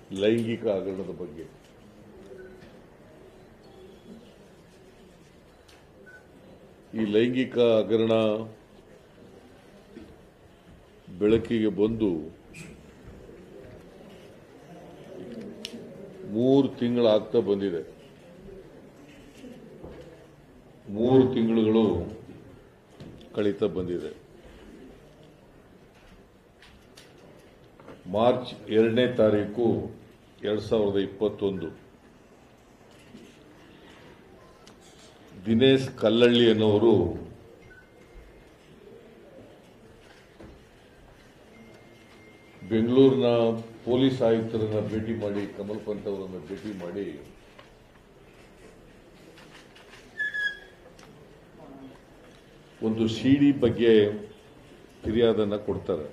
ಲೈಂಗಿಕ ಹಗರಣದ ಬಗ್ಗೆ ಈ ಲೈಂಗಿಕ ಹಗರಣ ಬೆಳಕಿಗೆ ಬಂದು ಮೂರು ತಿಂಗಳಾಗ್ತಾ ಬಂದಿದೆ ಮೂರು ತಿಂಗಳುಗಳು ಕಳೀತಾ ಬಂದಿದೆ ಮಾರ್ಚ್ ಎರಡನೇ ತಾರೀಕು ಎರಡ್ ಸಾವಿರದ ಇಪ್ಪತ್ತೊಂದು ದಿನೇಶ್ ಕಲ್ಲಳ್ಳಿ ಅನ್ನೋರು ಬೆಂಗಳೂರಿನ ಪೊಲೀಸ್ ಆಯುಕ್ತರನ್ನ ಭೇಟಿ ಮಾಡಿ ಕಮಲ್ ಪಂತ್ ಅವರನ್ನ ಭೇಟಿ ಮಾಡಿ ಒಂದು ಸಿಡಿ ಬಗ್ಗೆ ಫಿರ್ಯಾದನ್ನ ಕೊಡ್ತಾರೆ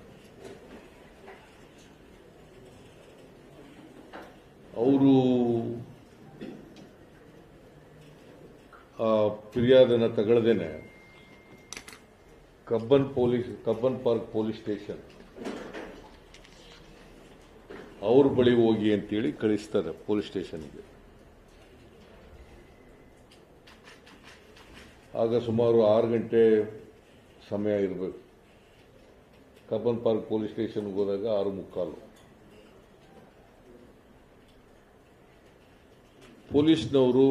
ಅವರು ಆ ಫಿರ್ಯಾದನ್ನ ತಗೊಳ್ದೇನೆ Cubbon police Cubbon park police station ಅವ್ರ ಬಳಿ ಹೋಗಿ ಅಂತೇಳಿ ಕಳಿಸ್ತಾರೆ ಪೊಲೀಸ್ ಸ್ಟೇಷನ್ಗೆ ಆಗ ಸುಮಾರು ಆರು ಗಂಟೆ ಸಮಯ ಇರಬೇಕು ಕಬ್ಬನ್ ಪಾರ್ಕ್ ಪೊಲೀಸ್ ಸ್ಟೇಷನ್ಗೆ ಹೋದಾಗ ಆರು ಮುಕ್ಕಾಲು ಪೊಲೀಸ್ನವರು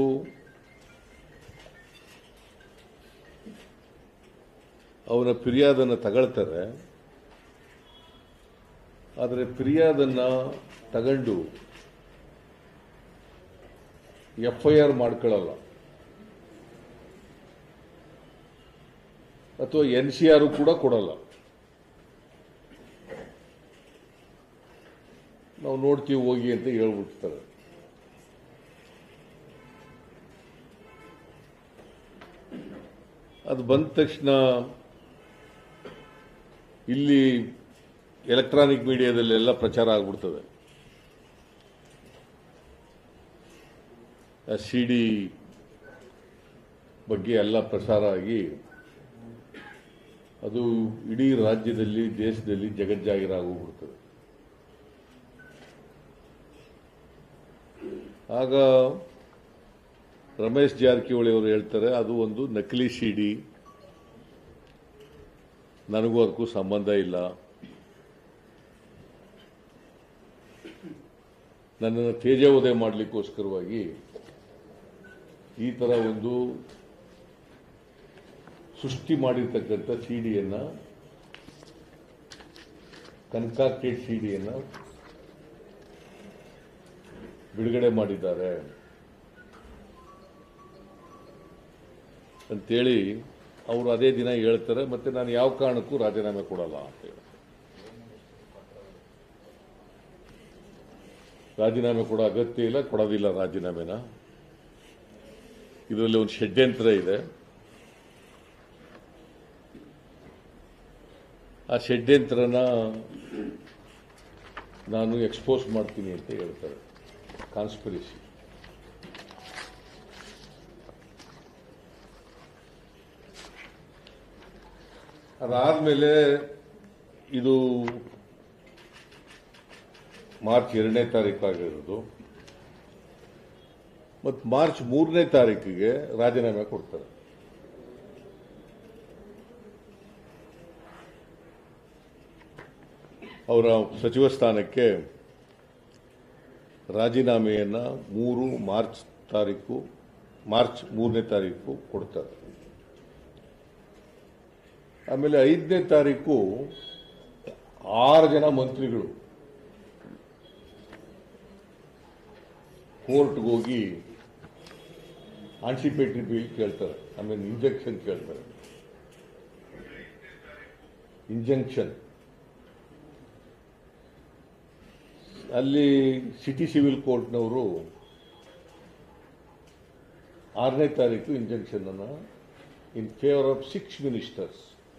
ಅವನ ಫಿರ್ಯಾದನ್ನು ತಗೊಳ್ತಾರೆ ಆದರೆ ಫಿರ್ಯಾದನ್ನ ತಗೊಂಡು ಎಫ್ ಐ ಆರ್ ಮಾಡ್ಕೊಳ್ಳಲ್ಲ ಅಥವಾ ಎನ್ ಸಿ ಆರ್ ಕೂಡ ಕೊಡಲ್ಲ ನಾವು ನೋಡ್ತೀವಿ ಹೋಗಿ ಅಂತ ಹೇಳ್ಬಿಡ್ತಾರೆ ಅದು ಬಂದ ತಕ್ಷಣ ಇಲ್ಲಿ ಎಲೆಕ್ಟ್ರಾನಿಕ್ ಮೀಡಿಯಾದಲ್ಲೆಲ್ಲ ಪ್ರಚಾರ ಆಗ್ಬಿಡ್ತದೆ ಸಿ ಡಿ ಬಗ್ಗೆ ಎಲ್ಲ ಪ್ರಸಾರ ಆಗಿ ಅದು ಇಡೀ ರಾಜ್ಯದಲ್ಲಿ ದೇಶದಲ್ಲಿ ಜಗಜ್ಜಾಗಿರಾಗೋಗ್ಬಿಡ್ತದೆ ಆಗ ರಮೇಶ್ ಜಾರಕಿಹೊಳಿ ಅವರು ಹೇಳ್ತಾರೆ ಅದು ಒಂದು ನಕಲಿ ಸಿ ಡಿ ನನಗೂ ಅದಕ್ಕೂ ಸಂಬಂಧ ಇಲ್ಲ ನನ್ನನ್ನು ತೇಜೋದಯ ಮಾಡಲಿಕ್ಕೋಸ್ಕರವಾಗಿ ಈ ತರ ಒಂದು ಸೃಷ್ಟಿ ಮಾಡಿರ್ತಕ್ಕಂಥ ಸಿಡಿಯನ್ನ ಕನ್ಕಾಕ್ಟೆಡ್ ಸಿಡಿಯನ್ನ ಬಿಡುಗಡೆ ಮಾಡಿದ್ದಾರೆ ಅಂತೇಳಿ ಅವರು ಅದೇ ದಿನ ಹೇಳ್ತಾರೆ ಮತ್ತೆ ನಾನು ಯಾವ ಕಾರಣಕ್ಕೂ ರಾಜೀನಾಮೆ ಕೊಡಲ್ಲ ಅಂತ ಹೇಳಿ ರಾಜೀನಾಮೆ ಕೊಡೋ ಅಗತ್ಯ ಇಲ್ಲ ಕೊಡೋದಿಲ್ಲ ರಾಜೀನಾಮೆನ ಇದರಲ್ಲಿ ಒಂದು ಷಡ್ಯಂತ್ರ ಇದೆ ಆ ಷಡ್ಯಂತ್ರನ ನಾನು ಎಕ್ಸ್ಪೋಸ್ ಮಾಡ್ತೀನಿ ಅಂತ ಹೇಳ್ತಾರೆ ಕಾನ್ಸ್ಪಿರಸಿ ಅದಾದ್ಮೇಲೆ ಇದು ಮಾರ್ಚ್ ಎರಡನೇ ತಾರೀಕು ಆಗಿರೋದು ಮತ್ತು ಮಾರ್ಚ್ ಮೂರನೇ ತಾರೀಕಿಗೆ ರಾಜೀನಾಮೆ ಕೊಡ್ತಾರೆ ಅವರ ಸಚಿವ ಸ್ಥಾನಕ್ಕೆ ರಾಜೀನಾಮೆಯನ್ನ ಮೂರು ಮಾರ್ಚ್ ತಾರೀಕು ಮಾರ್ಚ್ ಮೂರನೇ ತಾರೀಕು ಕೊಡ್ತಾರೆ ಆಮೇಲೆ ಐದನೇ ತಾರೀಕು ಆರು ಜನ ಮಂತ್ರಿಗಳು ಕೋರ್ಟ್ಗೆ ಹೋಗಿ ಆನ್ಸಿಪೇಟರಿ ಬಿಲ್ ಕೇಳ್ತಾರೆ ಆಮೇಲೆ ಇಂಜೆಕ್ಷನ್ ಕೇಳ್ತಾರೆ ಇಂಜಂಕ್ಷನ್ ಅಲ್ಲಿ ಸಿಟಿ ಸಿವಿಲ್ ಕೋರ್ಟ್ನವರು ಆರನೇ ತಾರೀಕು ಇಂಜಂಕ್ಷನ್ ಅನ್ನ in favour of six ministers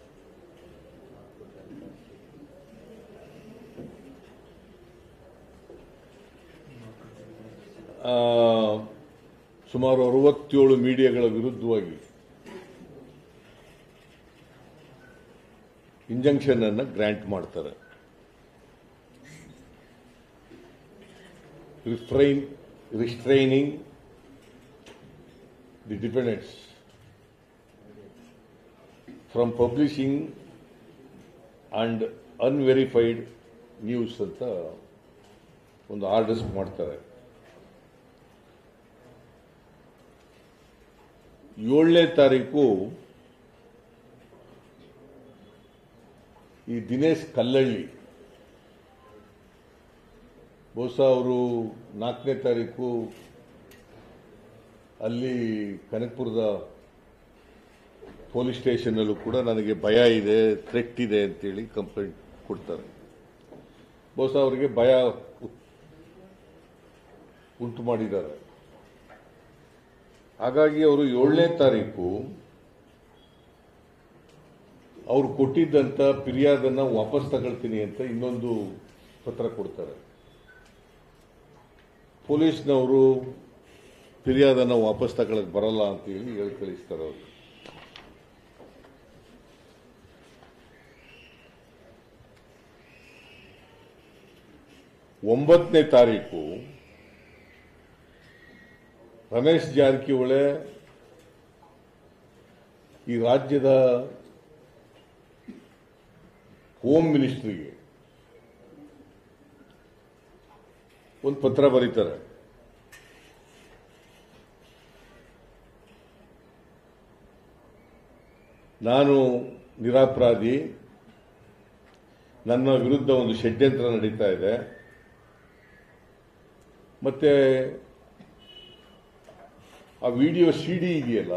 ಸುಮಾರು ಅರವತ್ತೇಳು ಮೀಡಿಯಾಗಳ ವಿರುದ್ಧವಾಗಿ ಇಂಜಂಕ್ಷನ್ ಅನ್ನ ಗ್ರಾಂಟ್ ಮಾಡ್ತಾರೆ refrain, restraining the defendants from publishing and unverified news ಅಂತ ಒಂದು ಆರ್ಡರ್ಸ್ ಮಾಡ್ತಾರೆ ಏಳನೇ ತಾರೀಕು ಈ ದಿನೇಶ್ ಕಲ್ಲಳ್ಳಿ ಬಹುಶಃ ಅವರು ನಾಲ್ಕನೇ ತಾರೀಕು ಅಲ್ಲಿ ಕನಕಪುರದ ಪೊಲೀಸ್ ಸ್ಟೇಷನಲ್ಲೂ ಕೂಡ ನನಗೆ ಭಯ ಇದೆ ಥ್ರೆಟ್ ಇದೆ ಅಂತೇಳಿ ಕಂಪ್ಲೇಂಟ್ ಕೊಡ್ತಾರೆ ಬಹುಶಃ ಅವರಿಗೆ ಭಯ ಉ- ಉಂಟು ಮಾಡಿದ್ದಾರೆ ಹಾಗಾಗಿ ಅವರು ಏಳನೇ ತಾರೀಕು ಅವರು ಕೊಟ್ಟಿದ್ದಂತ ಫಿರ್ಯಾದನ್ನ ವಾಪಸ್ ತಗೊಳ್ತೀನಿ ಅಂತ ಇನ್ನೊಂದು ಪತ್ರ ಕೊಡ್ತಾರೆ ಪೊಲೀಸ್ನವರು ಫಿರ್ಯಾದನ್ನ ವಾಪಸ್ ತಗೊಳಕ್ ಬರಲ್ಲ ಅಂತ ಹೇಳಿ ಹೇಳಿ ಕಳಿಸ್ತಾರೆ ಅವರು ಒಂಬತ್ತನೇ ತಾರೀಕು ರಮೇಶ್ ಜಾರಕಿಹೊಳಿ ಈ ರಾಜ್ಯದ ಹೋಮ್ ಮಿನಿಸ್ಟ್ರಿಗೆ ಒಂದು ಪತ್ರ ಬರೀತಾರೆ ನಾನು ನಿರಾಪರಾಧಿ ನನ್ನ ವಿರುದ್ಧ ಒಂದು ಷಡ್ಯಂತ್ರ ನಡೀತಾ ಇದೆ ಮತ್ತೆ ಆ ವಿಡಿಯೋ ಸಿ ಡಿ ಇದೆಯಲ್ಲ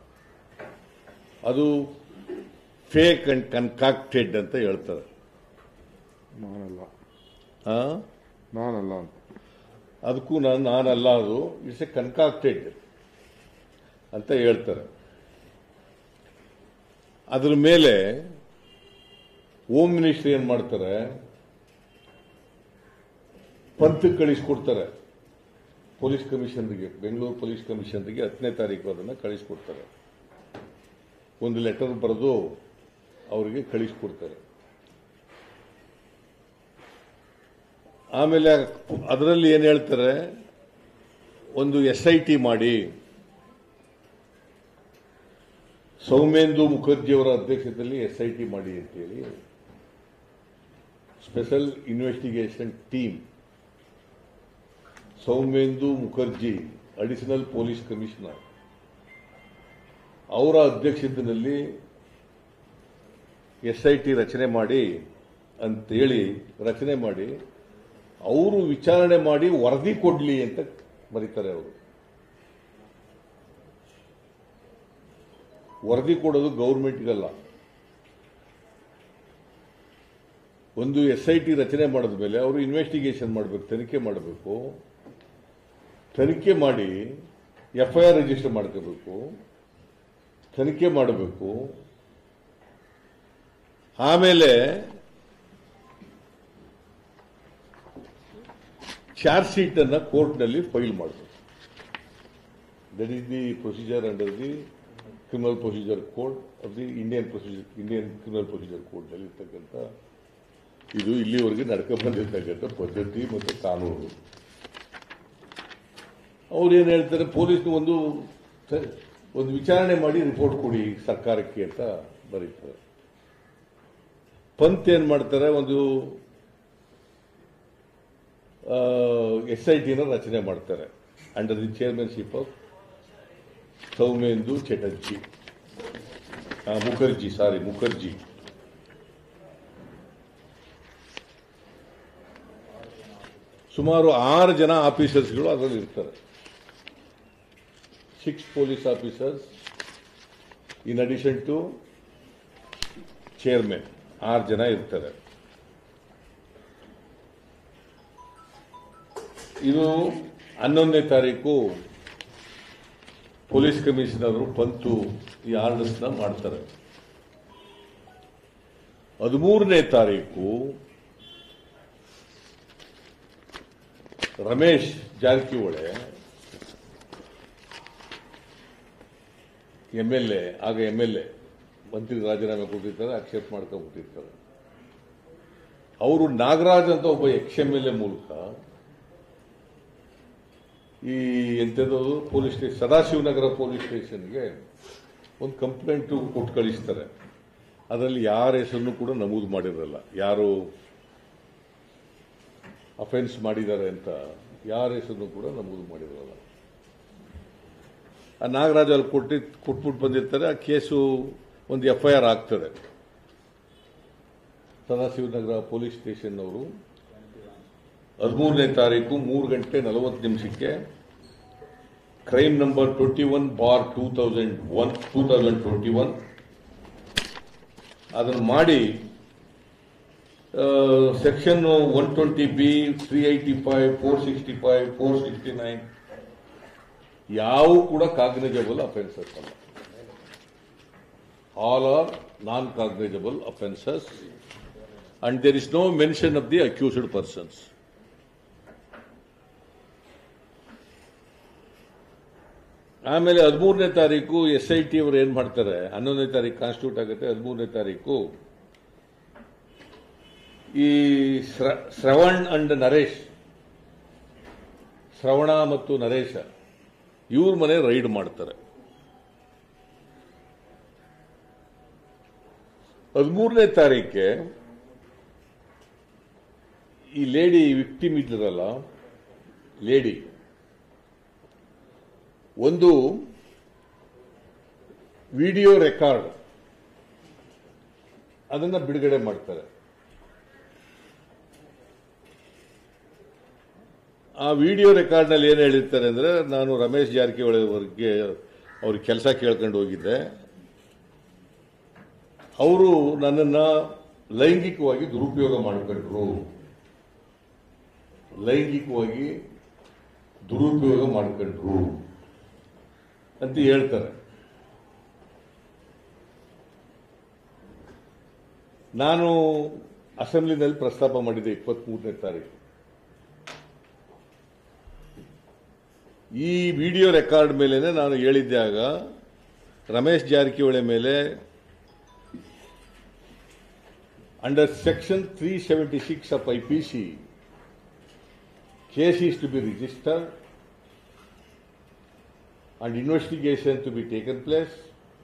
ಅದು ಫೇಕ್ ಅಂಡ್ ಕನ್ಕಾಕ್ಟೆಡ್ ಅಂತ ಹೇಳ್ತಾರೆ ನಾನಲ್ಲ ಆ? ನಾನಲ್ಲ ಅಂತ ಅದಕ್ಕೂ ನಾನು ನಾನಲ್ಲ ಅದು ಇಟ್ಸ್ ಎ ಕನ್ಕಾಕ್ಟೆಡ್ ಅಂತ ಹೇಳ್ತಾರೆ ಅದ್ರ ಮೇಲೆ ಹೋಮ್ ಮಿನಿಸ್ಟ್ರಿ ಏನ್ ಮಾಡ್ತಾರೆ ಪಂಥಕ್ಕೆ ಕಳಿಸ್ಕೊಡ್ತಾರೆ ಪೊಲೀಸ್ ಕಮಿಷನರ್ಗೆ ಬೆಂಗಳೂರು ಪೊಲೀಸ್ ಕಮಿಷನರ್ಗೆ ಹತ್ತನೇ ತಾರೀಕು ಅದನ್ನು ಕಳಿಸ್ಕೊಡ್ತಾರೆ ಒಂದು ಲೆಟರ್ ಬರೆದು ಅವರಿಗೆ ಕಳಿಸ್ಕೊಡ್ತಾರೆ ಆಮೇಲೆ ಅದರಲ್ಲಿ ಏನು ಹೇಳ್ತಾರೆ ಒಂದು ಎಸ್ ಐ ಟಿ ಮಾಡಿ ಸೌಮೇಂದು ಮುಖರ್ಜಿಯವರ ಅಧ್ಯಕ್ಷತೆಯಲ್ಲಿ ಎಸ್ ಐ ಟಿ ಮಾಡಿ ಅಂತೇಳಿ special investigation team Soumendu Mukherjee additional police commissioner ಅವರ ಅಧ್ಯಕ್ಷತೆಯಲ್ಲಿ ಎಸ್ ಐ ಟಿ ರಚನೆ ಮಾಡಿ ಅಂತೇಳಿ ರಚನೆ ಮಾಡಿ ಅವರು ವಿಚಾರಣೆ ಮಾಡಿ ವರದಿ ಕೊಡ್ಲಿ ಅಂತ ಬರೀತಾರೆ ಅವರು ವರದಿ ಕೊಡೋದು ಗೌರ್ಮೆಂಟ್ಗಲ್ಲ ಒಂದು ಎಸ್ ಐ ಟಿ ರಚನೆ ಮಾಡಿದ ಮೇಲೆ ಅವರು ಇನ್ವೆಸ್ಟಿಗೇಷನ್ ಮಾಡಬೇಕು ತನಿಖೆ ಮಾಡಬೇಕು ತನಿಖೆ ಮಾಡಿ ಎಫ್ ಐ ಆರ್ ರಿಜಿಸ್ಟರ್ ಮಾಡ್ಕೋಬೇಕು ತನಿಖೆ ಮಾಡಬೇಕು ಆಮೇಲೆ ಚಾರ್ಜ್ ಶೀಟ್ ಅನ್ನ ಕೋರ್ಟ್ನಲ್ಲಿ ಫೈಲ್ ಮಾಡಬೇಕು that is the procedure under the criminal procedure code of the Indian procedure Indian criminal procedure ಕೋಡ್ನಲ್ಲಿ ಇರ್ತಕ್ಕಂಥ ಇದು ಇಲ್ಲಿವರೆಗೆ ನಡ್ಕೊಂಡು ಬಂದಿರ್ತಕ್ಕಂಥ ಪದ್ಧತಿ ಮತ್ತು ಕಾನೂನು ಅವ್ರು ಏನು ಹೇಳ್ತಾರೆ ಪೊಲೀಸ್ನ ಒಂದು ಸ- ಒಂದು ವಿಚಾರಣೆ ಮಾಡಿ ರಿಪೋರ್ಟ್ ಕೊಡಿ ಸರ್ಕಾರಕ್ಕೆ ಅಂತ ಬರೀತಾರೆ ಪಂತ್ ಏನ್ ಮಾಡ್ತಾರೆ ಒಂದು ಎಸ್ ಐ ಟಿನ ರಚನೆ ಮಾಡ್ತಾರೆ under the chairmanship of Soumendu Chatterjee ಆ, ಮುಖರ್ಜಿ ಸಾರಿ ಮುಖರ್ಜಿ ಸುಮಾರು ಆರು ಜನ ಆಫೀಸರ್ಸ್ಗಳು ಅದರಲ್ಲಿ ಇರ್ತಾರೆ six police officers in addition to chairman ಆರು ಜನ ಇರ್ತಾರೆ ಇದು ಹನ್ನೊಂದನೇ ತಾರೀಕು ಪೊಲೀಸ್ ಕಮಿಷನರ್ ಪಂತು ಈ ಆರ್ಡರ್ಸ್ನ ಮಾಡ್ತಾರೆ ಹದಿಮೂರನೇ ತಾರೀಕು Ramesh Jarkiholi M L A ಆಗ ಎಂ ಎಲ್ ಎ ಮಂತ್ರಿ ರಾಜೀನಾಮೆ ಕೊಟ್ಟಿರ್ತಾರೆ ಅಕ್ಸೆಪ್ಟ್ ಮಾಡ್ಕೊಂಡ್ಬಿಟ್ಟಿರ್ತಾರೆ ಅವರು ನಾಗರಾಜ್ ಅಂತ ಒಬ್ಬ ಎಕ್ಸ್ ಎಂ ಎಲ್ ಎ ಮೂಲಕ ಈ ಎಂಥದ್ದು ಪೊಲೀಸ್ ಸ್ಟೇಷನ್ ಸದಾಶಿವನಗರ ಪೊಲೀಸ್ ಸ್ಟೇಷನ್ಗೆ ಒಂದು ಕಂಪ್ಲೇಂಟು ಕೊಟ್ಟು ಕಳಿಸ್ತಾರೆ ಅದರಲ್ಲಿ ಯಾರ ಹೆಸರನ್ನು ಕೂಡ ನಮೂದು ಮಾಡಿರಲ್ಲ ಯಾರು ಅಫೆನ್ಸ್ ಮಾಡಿದ್ದಾರೆ ಅಂತ ಯಾರ ಹೆಸರನ್ನು ಕೂಡ ನಮೂದು ಮಾಡಿರಲ್ಲ ಆ ನಾಗರಾಜ್ ಅಲ್ಲಿ ಕೊಟ್ಟು ಕೊಟ್ಬಿಟ್ಟು ಬಂದಿರ್ತಾರೆ ಆ ಕೇಸು ಒಂದು ಎಫ್ ಐ ಆರ್ ಆಗ್ತದೆ ಸದಾಶಿವನಗರ ಪೊಲೀಸ್ ಸ್ಟೇಷನ್ ಅವರು ಹದಿಮೂರನೇ ತಾರೀಕು ಮೂರು ಗಂಟೆ ನಲವತ್ತು ನಿಮಿಷಕ್ಕೆ crime number twenty one bar two thousand one two thousand twenty one ಅದನ್ನು ಮಾಡಿ section one twenty B three eighty five four sixty five four sixty nine ಯಾವ ಕೂಡ ಕಾಗ್ನಿಜಬಲ್ ಅಫೆನ್ಸಸ್ ಅಲ್ಲ all are non cognizable offences and there is no mention of the accused persons ಆಮೇಲೆ ಹದಿಮೂರನೇ ತಾರೀಕು S I T ಅವರು ಏನ್ ಮಾಡ್ತಾರೆ ಹನ್ನೊಂದನೇ ತಾರೀಕು ಕಾನ್ಸ್ಟಿಟ್ಯೂಟ್ ಆಗುತ್ತೆ ಹದಿಮೂರನೇ ತಾರೀಕು ಈ ಶ್ರ- ಶ್ರವಣ್ ಅಂಡ್ ನರೇಶ್ ಶ್ರವಣ ಮತ್ತು ನರೇಶ ಇವ್ರ ಮನೆ ರೈಡ್ ಮಾಡ್ತಾರೆ ಹದಿಮೂರನೇ ತಾರೀಕೆ ಈ ಲೇಡಿ ವಿಕ್ಟಿಮ್ ಇದ್ರಲ್ಲ ಲೇಡಿ ಒಂದು ವಿಡಿಯೋ ರೆಕಾರ್ಡ್ ಅದನ್ನ ಬಿಡುಗಡೆ ಮಾಡ್ತಾರೆ ಆ ವಿಡಿಯೋ ರೆಕಾರ್ಡ್ನಲ್ಲಿ ಏನು ಹೇಳಿರ್ತಾರೆ ಅಂದ್ರೆ ನಾನು ರಮೇಶ್ ಜಾರಕಿಹೊಳಿ ಅವರಿಗೆ ಅವ್ರಿಗೆ ಕೆಲಸ ಕೇಳ್ಕೊಂಡು ಹೋಗಿದ್ದೆ ಅವರು ನನ್ನನ್ನ ಲೈಂಗಿಕವಾಗಿ ದುರುಪಯೋಗ ಮಾಡಿಕೊಂಡ್ರು ಲೈಂಗಿಕವಾಗಿ ದುರುಪಯೋಗ ಮಾಡಿಕೊಂಡ್ರು ಅಂತ ಹೇಳ್ತಾರೆ ನಾನು ಅಸೆಂಬ್ಲಿನಲ್ಲಿ ಪ್ರಸ್ತಾಪ ಮಾಡಿದ್ದೆ ಇಪ್ಪತ್ಮೂರನೇ ತಾರೀಕು ಈ ವಿಡಿಯೋ ರೆಕಾರ್ಡ್ ಮೇಲೇನೆ ನಾನು ಹೇಳಿದ್ದೆ ಆಗ ರಮೇಶ್ ಜಾರಕಿಹೊಳಿ ಮೇಲೆ under section three seventy six of IPC case is to be registered and investigation to be taken place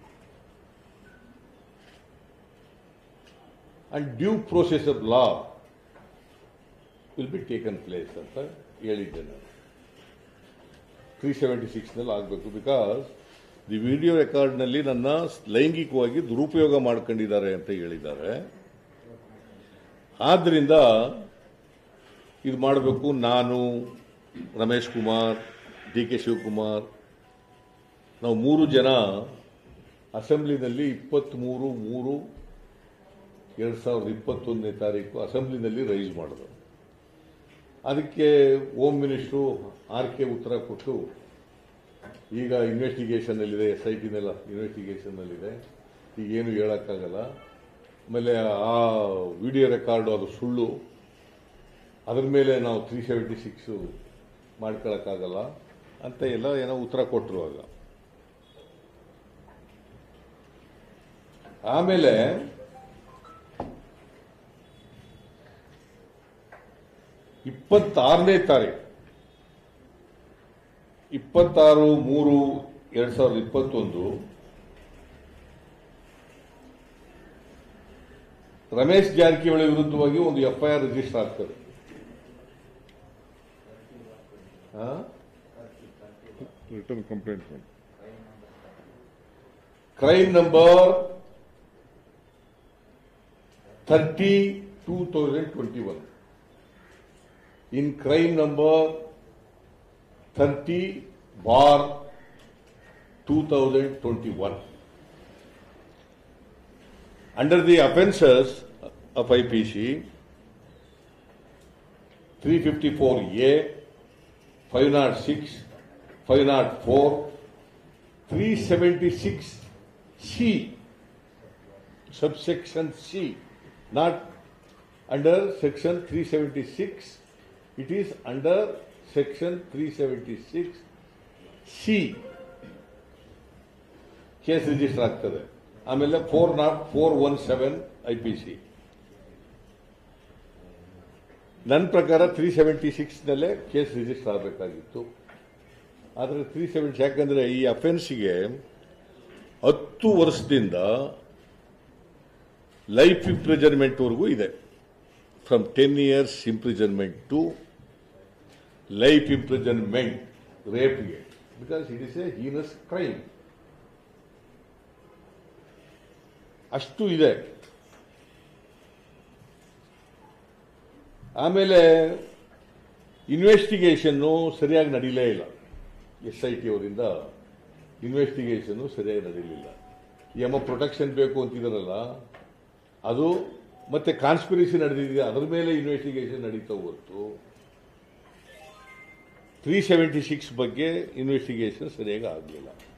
and due process of law will be taken place ಅಂತ ಹೇಳಿದ್ದೆ ನಾನು ತ್ರೀ ಸೆವೆಂಟಿ ಸಿಕ್ಸ್ನಲ್ಲಿ ಆಗಬೇಕು because the video ರೆಕಾರ್ಡ್ನಲ್ಲಿ ನನ್ನ ಲೈಂಗಿಕವಾಗಿ ದುರುಪಯೋಗ ಮಾಡ್ಕೊಂಡಿದ್ದಾರೆ ಅಂತ ಹೇಳಿದ್ದಾರೆ ಆದ್ದರಿಂದ ಇದು ಮಾಡಬೇಕು ನಾನು ರಮೇಶ್ ಕುಮಾರ್ ಡಿ ಕೆ ಶಿವಕುಮಾರ್ ನಾವು ಮೂರು ಜನ ಅಸೆಂಬ್ಲಿನಲ್ಲಿ ಇಪ್ಪತ್ತ್ಮೂರು ಮೂರು ಎರಡು ಸಾವಿರದ ಇಪ್ಪತ್ತೊಂದನೇ ತಾರೀಕು ಅಸೆಂಬ್ಲಿನಲ್ಲಿ ರೈಸ್ ಮಾಡಿದ್ರು ಅದಕ್ಕೆ ಹೋಮ್ ಮಿನಿಸ್ಟ್ರು ಆರ್ ಕೆ ಉತ್ತರ ಕೊಟ್ಟು ಈಗ ಇನ್ವೆಸ್ಟಿಗೇಷನ್ನಲ್ಲಿದೆ ಎಸ್ ಐ ಟಿನೆಲ್ಲ ಇನ್ವೆಸ್ಟಿಗೇಷನ್ನಲ್ಲಿದೆ ಈಗೇನು ಹೇಳೋಕ್ಕಾಗಲ್ಲ ಆಮೇಲೆ ಆ ವಿಡಿಯೋ ರೆಕಾರ್ಡು ಅದು ಸುಳ್ಳು ಅದ್ರ ಮೇಲೆ ನಾವು ತ್ರೀ ಸೆವೆಂಟಿ ಸಿಕ್ಸು ಮಾಡ್ಕೊಳಕ್ಕಾಗಲ್ಲ ಅಂತ ಎಲ್ಲ ಏನೋ ಉತ್ತರ ಕೊಟ್ಟರು ಆಗ ಆಮೇಲೆ ಇಪ್ಪತ್ತಾರನೇ ತಾರೀಕು ಇಪ್ಪತ್ತಾರು ಮೂರು ಎರಡ್ ಸಾವಿರದ ಇಪ್ಪತ್ತೊಂದು ರಮೇಶ್ ಜಾರಕಿಹೊಳಿ ವಿರುದ್ಧವಾಗಿ ಒಂದು ಎಫ್ಐಆರ್ ರಿಜಿಸ್ಟರ್ ಆಗ್ತದೆ ಆ? ರಿಟರ್ನ್ ಕಂಪ್ಲೇಂಟ್ ಮಾಡಿ crime number 30 2021 in crime number 30 bar 2021 under the offences of IPC 354A 506 504 376 C, subsection C, not under section 376, it is under section 376 C. Case register ಆಗ್ತದೆ ಆಮೇಲೆ four not four one seven I P C ನನ್ನ ಪ್ರಕಾರ three seventy ಸಿಕ್ಸ್ನಲ್ಲೇ case register ಆಗಬೇಕಾಗಿತ್ತು ಆದರೆ three seventy ಯಾಕಂದರೆ ಈ ಅಫೆನ್ಸ್ಗೆ ಹತ್ತು ವರ್ಷದಿಂದ ಲೈಫ್ ಇಂಪ್ರಿಜನ್ಮೆಂಟ್ವರೆಗೂ ಇದೆ from ten years imprisonment to life imprisonment ರೇಪ್ಗೆ because it is a heinous crime ಅಷ್ಟು ಇದೆ ಆಮೇಲೆ ಇನ್ವೆಸ್ಟಿಗೇಷನ್ನು ಸರಿಯಾಗಿ ನಡೀಲೇ ಇಲ್ಲ ಎಸ್ ಐ ಟಿ ಅವರಿಂದ ಇನ್ವೆಸ್ಟಿಗೇಷನ್ನು ಸರಿಯಾಗಿ ನಡೀಲಿಲ್ಲ ಎಮ್ಮ ಪ್ರೊಟೆಕ್ಷನ್ ಬೇಕು ಅಂತಿದಾರಲ್ಲ ಅದು ಮತ್ತೆ ಕಾನ್ಸ್ಪಿರಸಿ ನಡೆದಿದೆ ಅದರ ಮೇಲೆ ಇನ್ವೆಸ್ಟಿಗೇಷನ್ ನಡೀತಾ ಹೊರತು ತ್ರೀ ಸೆವೆಂಟಿ ಸಿಕ್ಸ್ ಬಗ್ಗೆ ಇನ್ವೆಸ್ಟಿಗೇಷನ್ ಸರಿಯಾಗಿ ಆಗಲಿಲ್ಲ